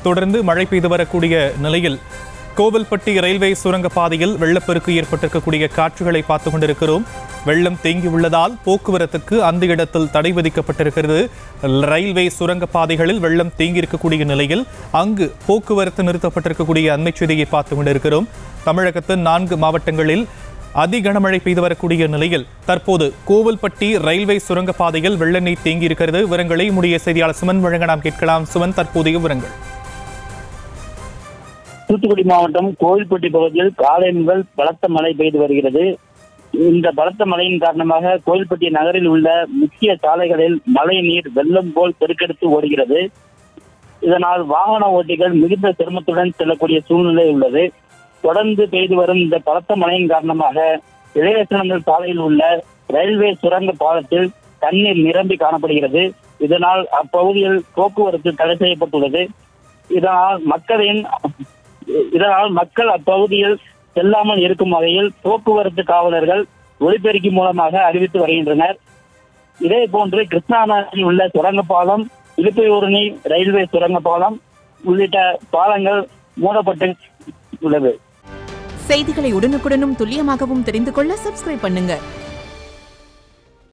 தொடர்ந்து மழை பெய்து வரக்கூடிய நிலையில் கோவில்பட்டி ரயில்வே சுரங்கப்பாதையில் வெள்ளப்பெருக்கு ஏற்பட்டிருக்கக்கூடிய காட்சிகளை பார்த்து கொண்டிருக்கிறோம் வெள்ளம் தேங்கியுள்ளதால் போக்குவரத்துக்கு அந்த இடத்தில் தடை விதிக்கப்பட்டிருக்கிறது ரயில்வே சுரங்கப்பாதைகளில் வெள்ளம் தேங்கியிருக்கக்கூடிய நிலையில் அங்கு போக்குவரத்து நிறுத்தப்பட்டிருக்கக்கூடிய அண்மை செய்தியை பார்த்து கொண்டிருக்கிறோம் தமிழகத்தின் நான்கு மாவட்டங்களில் அதி கனமழை பெய்து வரக்கூடிய நிலையில் தற்போது கோவில்பட்டி ரயில்வே சுரங்கப்பாதையில் வெள்ள நீர் தேங்கியிருக்கிறது விவரங்களை முடிய செய்தியாளர் சுமன் வழங்க நாம் கேட்கலாம் சுமன் தற்போதைய விவரங்கள் தூத்துக்குடி மாவட்டம் கோவில்பட்டி பகுதியில் காலை முதல் பலத்த மழை பெய்து வருகிறது இந்த பலத்த மழையின் காரணமாக கோவில்பட்டி நகரில் உள்ள முக்கிய சாலைகளில் மழை நீர் வெள்ளம் போல் பெருக்கெடுத்து ஓடுகிறது இதனால் வாகன ஓட்டிகள் மிகுந்த சிரமத்துடன் செல்லக்கூடிய சூழ்நிலை உள்ளது தொடர்ந்து பெய்து வரும் இந்த பலத்த மழையின் காரணமாக இளையசனங்கள் சாலையில் உள்ள ரயில்வே சுரங்க பாலத்தில் தண்ணீர் நிரம்பி காணப்படுகிறது இதனால் அப்பகுதியில் போக்குவரத்து தடை செய்யப்பட்டுள்ளது இதனால் மக்களின் இதனால் மக்கள் அப்பகுதியில் செல்லாமல் இருக்கும் வகையில் போக்குவரத்து காவலர்கள் ஒலிபெருக்கி மூலமாக அறிவித்து வருகின்றனர் இதே போன்று கிருஷ்ணா நகரில் உள்ள சுரங்கப்பாலம் இலுப்பையூரணி ரயில்வே சுரங்கப்பாலம் உள்ளிட்ட பாலங்கள் மூடப்பட்டு உள்ளது செய்திகளை உடனுக்குடனும் துல்லியமாகவும் தெரிந்து கொள்ள சப்ஸ்கிரைப் பண்ணுங்க